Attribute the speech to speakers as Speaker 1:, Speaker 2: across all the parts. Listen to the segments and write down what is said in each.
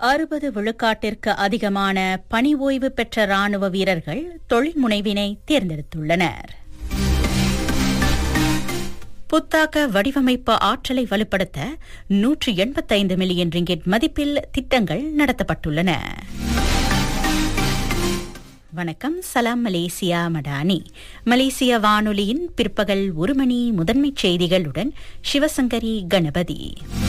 Speaker 1: அறுபது விழுக்காட்டிற்கு அதிகமான பணி ஓய்வு பெற்ற ராணுவ வீரர்கள் தொழில் முனைவினை தேர்ந்தெடுத்துள்ளனர் புத்தாக்க வடிவமைப்பு ஆற்றலை வலுப்படுத்த நூற்று எண்பத்தைந்து மில்லியன் ரிங்கெட் மதிப்பில் திட்டங்கள் நடத்தப்பட்டுள்ளன வணக்கம் சலாம் மலேசியா மடானி மலேசிய வானொலியின் பிற்பகல் ஒரு மணி முதன்மைச் செய்திகளுடன் சிவசங்கரி கணபதி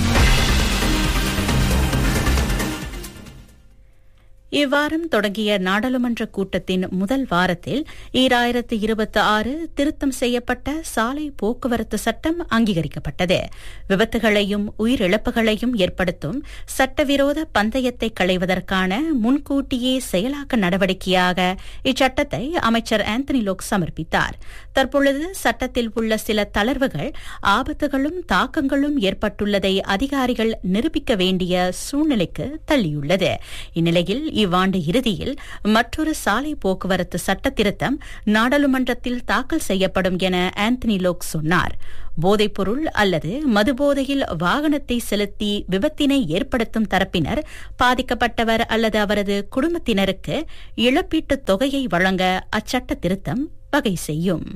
Speaker 1: இவ்வாரம் தொடங்கிய நாடாளுமன்ற கூட்டத்தின் முதல் வாரத்தில் ஈராயிரத்து இருபத்தி ஆறு திருத்தம் செய்யப்பட்ட சாலை போக்குவரத்து சட்டம் அங்கீகரிக்கப்பட்டது விபத்துகளையும் உயிரிழப்புகளையும் ஏற்படுத்தும் சட்டவிரோத பந்தயத்தை களைவதற்கான முன்கூட்டியே செயலாக்க நடவடிக்கையாக இச்சட்டத்தை அமைச்சர் ஆந்தனி லோக் சமர்ப்பித்தார் தற்பொழுது சட்டத்தில் உள்ள சில தளர்வுகள் ஆபத்துகளும் தாக்கங்களும் ஏற்பட்டுள்ளதை அதிகாரிகள் நிரூபிக்க வேண்டிய சூழ்நிலைக்கு தள்ளியுள்ளது இந்நிலையில் இவ்வாண்டு இறுதியில் மற்றொரு சாலை போக்குவரத்து சட்ட திருத்தம் நாடாளுமன்றத்தில் தாக்கல் செய்யப்படும் என ஆந்தனி லோக் சொன்னார் போதைப்பொருள் அல்லது மதுபோதையில் வாகனத்தை செலுத்தி விபத்தினை ஏற்படுத்தும் தரப்பினர் பாதிக்கப்பட்டவர் அல்லது அவரது குடும்பத்தினருக்கு இழப்பீட்டுத் தொகையை வழங்க அச்சட்ட திருத்தம் வகை செய்யும்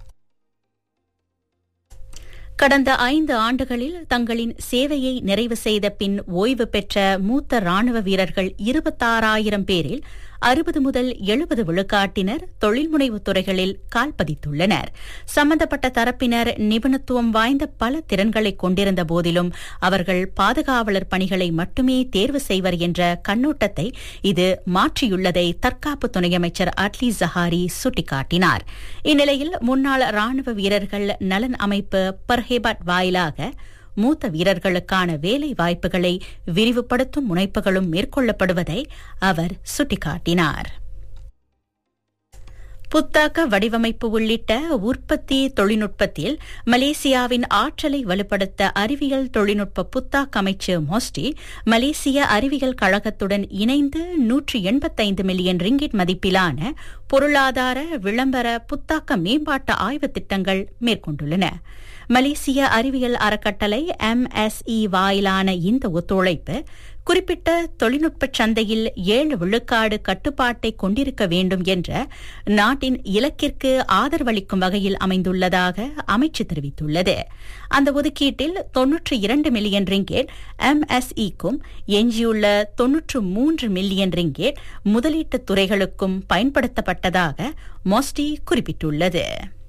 Speaker 1: கடந்த ஐந்து ஆண்டுகளில் தங்களின் சேவையை நிறைவு செய்த பின் ஓய்வு பெற்ற மூத்த ராணுவ வீரர்கள் இருபத்தாறாயிரம் பேரில் அறுபது முதல் எழுபது விழுக்காட்டினர் தொழில்முனைவு துறைகளில் கால் பதித்துள்ளனர் சம்பந்தப்பட்ட தரப்பினர் நிபுணத்துவம் வாய்ந்த பல திறன்களை கொண்டிருந்த போதிலும் அவர்கள் பாதுகாவலர் பணிகளை மட்டுமே தேர்வு செய்வர் என்ற கண்ணோட்டத்தை இது மாற்றியுள்ளதை தற்காப்பு துணை அமைச்சர் அட்லி ஜஹாரி சுட்டிக்காட்டினார் இந்நிலையில் முன்னாள் ராணுவ வீரர்கள் நலன் அமைப்பு பர்ஹேபாட் வாயிலாக மூத்த வீரர்களுக்கான வேலை வாய்ப்புகளை விரிவுபடுத்தும் முனைப்புகளும் மேற்கொள்ளப்படுவதை அவர் சுட்டிக்காட்டினார் புத்தாக்க வடிவமைப்பு உள்ளிட்ட உற்பத்தி தொழில்நுட்பத்தில் மலேசியாவின் ஆற்றலை வலுப்படுத்த அறிவியல் தொழில்நுட்ப புத்தாக்க அமைச்சு மோஸ்டி மலேசிய அறிவியல் கழகத்துடன் இணைந்து நூற்றி எண்பத்தைந்து மில்லியன் ரிங்கிட் மதிப்பிலான பொருளாதார விளம்பர புத்தாக்க மேம்பாட்டு ஆய்வு திட்டங்கள் மேற்கொண்டுள்ளன மலேசிய அறிவியல் அறக்கட்டளை எம்எஸ்இ வாயிலான இந்த ஒத்துழைப்பு குறிப்பிட்ட தொழில்நுட்ப சந்தையில் ஏழு விழுக்காடு கட்டுப்பாட்டை கொண்டிருக்க வேண்டும் என்ற நாட்டின் இலக்கிற்கு ஆதரவளிக்கும் வகையில் அமைந்துள்ளதாக அமைச்சு தெரிவித்துள்ளது அந்த ஒதுக்கீட்டில் தொன்னூற்றி இரண்டு மில்லியன் ரிங்கேட் எம்எஸ்இக்கும் எஞ்சியுள்ள தொன்னூற்று மூன்று மில்லியன் ரிங்கேட் முதலீட்டு துறைகளுக்கும் பயன்படுத்தப்பட்டதாக மோஸ்டி குறிப்பிட்டுள்ளது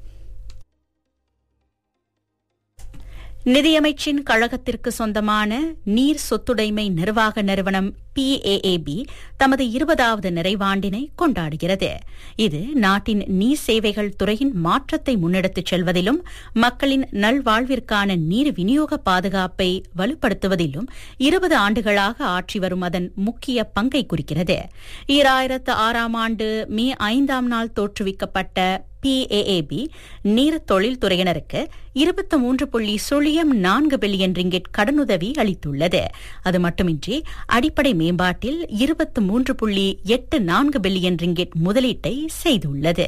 Speaker 1: நிதியமைச்சின் கழகத்திற்கு சொந்தமான நீர் சொத்துடைமை நிர்வாக நிறுவனம் பிஏஏபி தமது இருபதாவது நிறைவாண்டினை கொண்டாடுகிறது இது நாட்டின் நீர் சேவைகள் துறையின் மாற்றத்தை முன்னெடுத்துச் செல்வதிலும் மக்களின் நல்வாழ்விற்கான நீர் விநியோக பாதுகாப்பை வலுப்படுத்துவதிலும் இருபது ஆண்டுகளாக ஆற்றி வரும் அதன் முக்கிய பங்கை குறிக்கிறது ஈராயிரத்து ஆறாம் ஆண்டு மே ஐந்தாம் நாள் தோற்றுவிக்கப்பட்ட பிஏஏபி நீர் தொழில்துறையினருக்கு இருபத்தி மூன்று புள்ளி சுழியம் நான்கு பில்லியன் ரிங்கெட் கடனுதவி அளித்துள்ளது அது மட்டுமின்றி அடிப்படை மேம்பாட்டில் இருபத்தி மூன்று புள்ளி எட்டு நான்கு பில்லியன் ரிங்கெட் முதலீட்டை செய்துள்ளது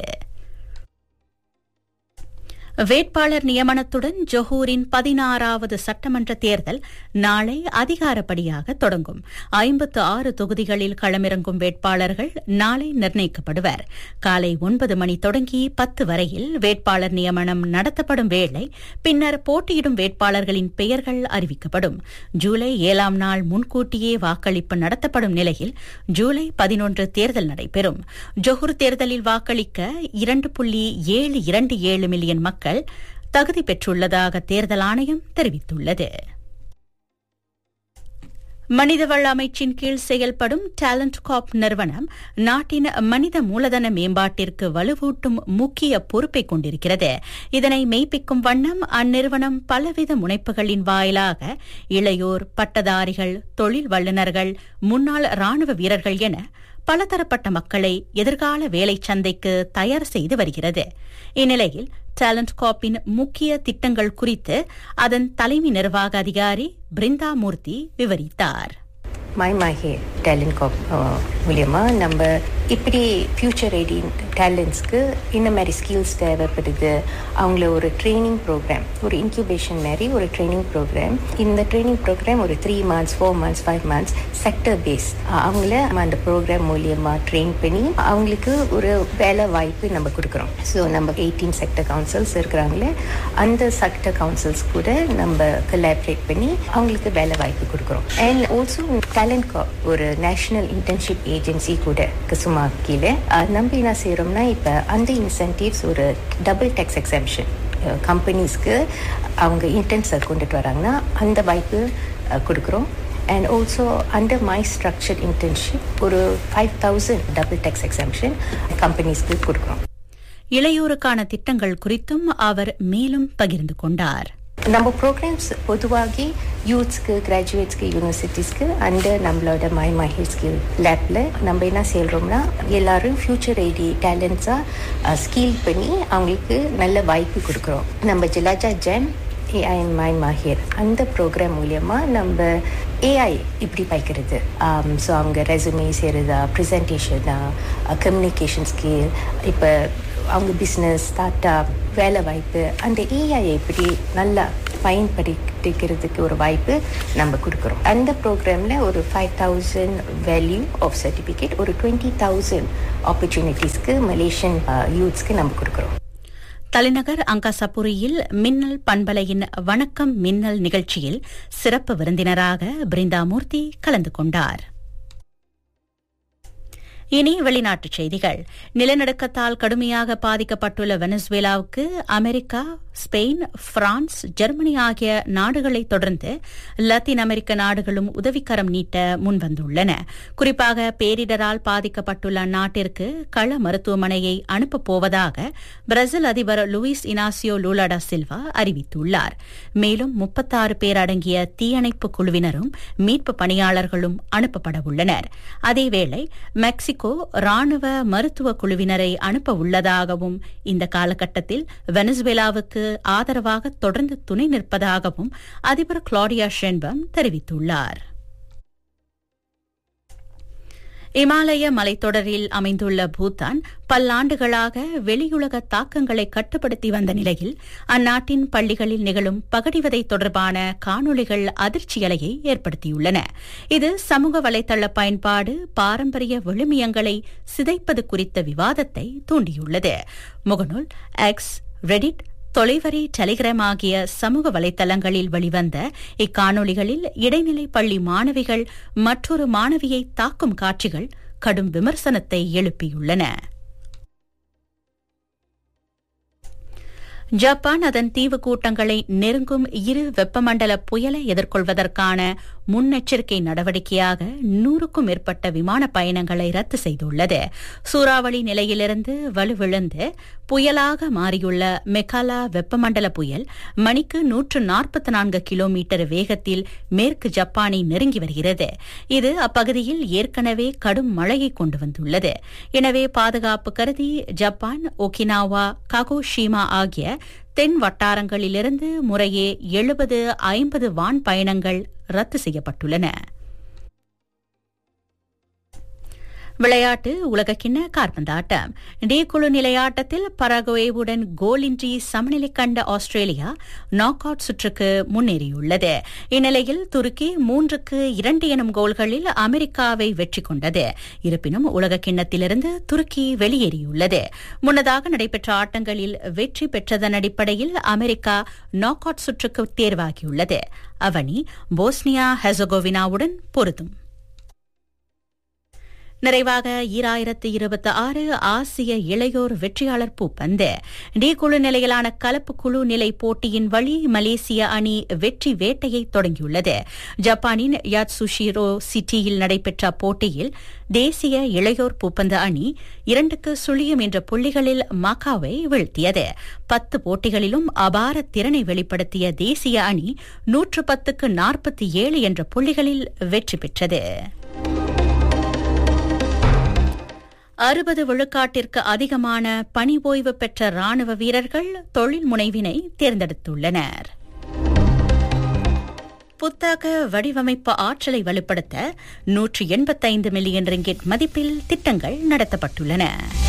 Speaker 1: வேட்பாளர் நியமனத்துடன் ஜொஹூரின் பதினாறாவது சட்டமன்ற தேர்தல் நாளை அதிகாரப்படியாக தொடங்கும் ஐம்பத்து ஆறு தொகுதிகளில் களமிறங்கும் வேட்பாளர்கள் நாளை நிர்ணயிக்கப்படுவர் காலை ஒன்பது மணி தொடங்கி பத்து வரையில் வேட்பாளர் நியமனம் நடத்தப்படும் வேளை பின்னர் போட்டியிடும் வேட்பாளர்களின் பெயர்கள் அறிவிக்கப்படும் ஜூலை ஏழாம் நாள் முன்கூட்டியே வாக்களிப்பு நடத்தப்படும் நிலையில் ஜூலை பதினொன்று தேர்தல் நடைபெறும் ஜொஹூர் தேர்தலில் வாக்களிக்க இரண்டு புள்ளி ஏழு இரண்டு ஏழு மில்லியன் மக்கள் மக்கள் தகுதி பெற்றுள்ளதாக தேர்தல் ஆணையம் தெரிவித்துள்ளது மனிதவள அமைச்சின் கீழ் செயல்படும் டேலண்ட் காப் நிறுவனம் நாட்டின் மனித மூலதன மேம்பாட்டிற்கு வலுவூட்டும் முக்கிய பொறுப்பை கொண்டிருக்கிறது இதனை மெய்ப்பிக்கும் வண்ணம் அந்நிறுவனம் பலவித முனைப்புகளின் வாயிலாக இளையோர் பட்டதாரிகள் தொழில் வல்லுநர்கள் முன்னாள் ராணுவ வீரர்கள் என பலதரப்பட்ட மக்களை எதிர்கால வேலை சந்தைக்கு தயார் செய்து வருகிறது இந்நிலையில் டேலண்ட் காப்பின் முக்கிய திட்டங்கள் குறித்து அதன் தலைமை நிர்வாக அதிகாரி பிருந்தா மூர்த்தி விவரித்தார்
Speaker 2: My Mahe Talent Corp uh, மூலியமா நம்ம இப்படி ஃப்யூச்சர் ரெடி டேலண்ட்ஸ்க்கு இந்த மாதிரி ஸ்கில்ஸ் தேவைப்படுது அவங்கள ஒரு ட்ரைனிங் ப்ரோக்ராம் ஒரு இன்க்யூபேஷன் மாதிரி ஒரு ட்ரைனிங் ப்ரோக்ராம் இந்த ட்ரைனிங் ப்ரோக்ராம் ஒரு three months four months five months sector base அவங்கள அந்த ப்ரோக்ராம் மூலியமாக ட்ரெயின் பண்ணி அவங்களுக்கு ஒரு வேலை வாய்ப்பு நம்ம கொடுக்குறோம் ஸோ நம்ம எயிட்டீன் செக்டர் கவுன்சில்ஸ் இருக்கிறாங்களே அந்த செக்டர் கவுன்சில்ஸ் கூட நம்ம கொலாபரேட் பண்ணி அவங்களுக்கு வேலை வாய்ப்பு கொடுக்குறோம் அண்ட் ஆல்சோ டேலண்ட் ஒரு நேஷனல் இன்டர்ன்ஷிப் ஏஜென்சி கூட குசுமா கீழே நம்ம என்ன செய்கிறோம்னா இப்போ அந்த இன்சென்டிவ்ஸ் ஒரு டபுள் டேக்ஸ் எக்ஸம்ஷன் கம்பெனிஸ்க்கு அவங்க இன்டர்ன்ஸை கொண்டுட்டு வராங்கன்னா அந்த வாய்ப்பு கொடுக்குறோம் and also under my structure internship ஒரு five thousand double tax exemption கம்பெனிஸ்க்கு கொடுக்குறோம்
Speaker 1: இளையோருக்கான திட்டங்கள் குறித்தும் அவர் மேலும் பகிர்ந்து கொண்டார்
Speaker 2: நம்ம ப்ரோக்ராம்ஸ் பொதுவாகி யூத்ஸ்க்கு கிராஜுவேட்ஸ்க்கு யூனிவர்சிட்டிஸ்க்கு அண்டர் நம்மளோட மை மஹி ஸ்கில் லேப்பில் நம்ம என்ன செய்கிறோம்னா எல்லாரும் ஃப்யூச்சர் ஐடி டேலண்ட்ஸாக ஸ்கில் பண்ணி அவங்களுக்கு நல்ல வாய்ப்பு கொடுக்குறோம் நம்ம ஜிலாஜா ஜெம் ஏஐ மை மாஹிர் அந்த ப்ரோக்ராம் மூலியமாக நம்ம ஏஐ இப்படி பைக்கிறது ஸோ அவங்க ரெசுமே செய்கிறதா ப்ரெசன்டேஷனா கம்யூனிகேஷன் ஸ்கில் இப்போ அவங்க பிஸ்னஸ் ஸ்டார்ட் அப் வேலை வாய்ப்பு அந்த ஏஐ எப்படி நல்லா பயன்படுத்திக்கிறதுக்கு ஒரு வாய்ப்பு நம்ம கொடுக்குறோம் அந்த ப்ரோக்ராமில் ஒரு five thousand value of certificate ஒரு டுவெண்ட்டி தௌசண்ட் ஆப்பர்ச்சுனிட்டிஸ்க்கு மலேசியன் யூத்ஸ்க்கு நம்ம கொடுக்குறோம்
Speaker 1: தலைநகர் அங்காசபுரியில் மின்னல் பண்பலையின் வணக்கம் மின்னல் நிகழ்ச்சியில் சிறப்பு விருந்தினராக பிருந்தாமூர்த்தி கலந்து கொண்டார் இனி வெளிநாட்டுச் செய்திகள் நிலநடுக்கத்தால் கடுமையாக பாதிக்கப்பட்டுள்ள வெனசுவேலாவுக்கு அமெரிக்கா ஸ்பெயின் பிரான்ஸ் ஜெர்மனி ஆகிய நாடுகளை தொடர்ந்து லத்தீன் அமெரிக்க நாடுகளும் உதவிக்கரம் நீட்ட முன்வந்துள்ளன குறிப்பாக பேரிடரால் பாதிக்கப்பட்டுள்ள அந்நாட்டிற்கு கள மருத்துவமனையை அனுப்பப் போவதாக பிரேசில் அதிபர் லூயிஸ் இனாசியோ லூலாடா சில்வா அறிவித்துள்ளார் மேலும் முப்பத்தாறு பேர் அடங்கிய தீயணைப்பு குழுவினரும் மீட்பு பணியாளர்களும் அனுப்பப்பட உள்ளனர் அதேவேளை மெக்சிகோ ராணுவ மருத்துவ குழுவினரை அனுப்ப உள்ளதாகவும் இந்த காலகட்டத்தில் வெனசுவேலாவுக்கு ஆதரவாக தொடர்ந்து துணை நிற்பதாகவும் அதிபர் கிளாடியா ஷென்பம் தெரிவித்துள்ளார் இமாலய மலைத்தொடரில் அமைந்துள்ள பூட்டான் பல்லாண்டுகளாக வெளியுலக தாக்கங்களை கட்டுப்படுத்தி வந்த நிலையில் அந்நாட்டின் பள்ளிகளில் நிகழும் பகடிவதை தொடர்பான காணொளிகள் அதிர்ச்சி அலையை ஏற்படுத்தியுள்ளன இது சமூக வலைதள பயன்பாடு பாரம்பரிய விழுமியங்களை சிதைப்பது குறித்த விவாதத்தை தூண்டியுள்ளது முகநூல் எக்ஸ் ரெடிட் தொலைவரி டெலிகிராம் ஆகிய சமூக வலைதளங்களில் வெளிவந்த இக்காணொளிகளில் இடைநிலை பள்ளி மாணவிகள் மற்றொரு மாணவியை தாக்கும் காட்சிகள் கடும் விமர்சனத்தை எழுப்பியுள்ளன ஜப்பான் அதன் தீவு கூட்டங்களை நெருங்கும் இரு வெப்பமண்டல புயலை எதிர்கொள்வதற்கான முன்னெச்சரிக்கை நடவடிக்கையாக நூறுக்கும் மேற்பட்ட விமான பயணங்களை ரத்து செய்துள்ளது சூறாவளி நிலையிலிருந்து வலுவிழந்து புயலாக மாறியுள்ள மெகாலா வெப்பமண்டல புயல் மணிக்கு நூற்று நாற்பத்தி நான்கு கிலோமீட்டர் வேகத்தில் மேற்கு ஜப்பானை நெருங்கி வருகிறது இது அப்பகுதியில் ஏற்கனவே கடும் மழையை கொண்டு வந்துள்ளது எனவே பாதுகாப்பு கருதி ஜப்பான் ஒகினாவா ககோஷிமா ஆகிய தென் வட்டாரங்களிலிருந்து முறையே எழுபது ஐம்பது வான் பயணங்கள் ரத்து செய்யப்பட்டுள்ளன விளையாட்டு உலகக்கிண்ண கார்பந்தாட்டம் டி குழு நிலையாட்டத்தில் பரகுவேவுடன் கோலின்றி சமநிலை கண்ட ஆஸ்திரேலியா நாக் அவுட் சுற்றுக்கு முன்னேறியுள்ளது இந்நிலையில் துருக்கி மூன்றுக்கு இரண்டு எனும் கோல்களில் அமெரிக்காவை வெற்றி கொண்டது இருப்பினும் உலகக்கிண்ணத்திலிருந்து துருக்கி வெளியேறியுள்ளது முன்னதாக நடைபெற்ற ஆட்டங்களில் வெற்றி பெற்றதன் அடிப்படையில் அமெரிக்கா நாக் அவுட் சுற்றுக்கு தேர்வாகியுள்ளது அவனி போஸ்னியா ஹெசகோவினாவுடன் பொருதும் நிறைவாக ஈராயிரத்து இருபத்தி ஆறு ஆசிய இளையோர் வெற்றியாளர் பூப்பந்து டி குழு நிலையிலான கலப்பு குழு நிலை போட்டியின் வழி மலேசிய அணி வெற்றி வேட்டையை தொடங்கியுள்ளது ஜப்பானின் யாட்சுஷிரோ சிட்டியில் நடைபெற்ற போட்டியில் தேசிய இளையோர் பூப்பந்து அணி இரண்டுக்கு சுழியம் என்ற புள்ளிகளில் மக்காவை வீழ்த்தியது பத்து போட்டிகளிலும் அபார திறனை வெளிப்படுத்திய தேசிய அணி நூற்று பத்துக்கு நாற்பத்தி ஏழு என்ற புள்ளிகளில் வெற்றி பெற்றது அறுபது விழுக்காட்டிற்கு அதிகமான பணி ஓய்வு பெற்ற ராணுவ வீரர்கள் தொழில் முனைவினை தேர்ந்தெடுத்துள்ளனர் புத்தாக்க வடிவமைப்பு ஆற்றலை வலுப்படுத்த நூற்றி எண்பத்தைந்து மில்லியன் ரிங்கிட் மதிப்பில் திட்டங்கள் நடத்தப்பட்டுள்ளன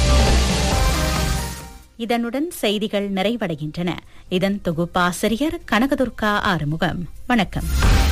Speaker 1: இதனுடன் செய்திகள் நிறைவடைகின்றன இதன் தொகுப்பாசிரியர் கனகதுர்கா ஆறுமுகம் வணக்கம்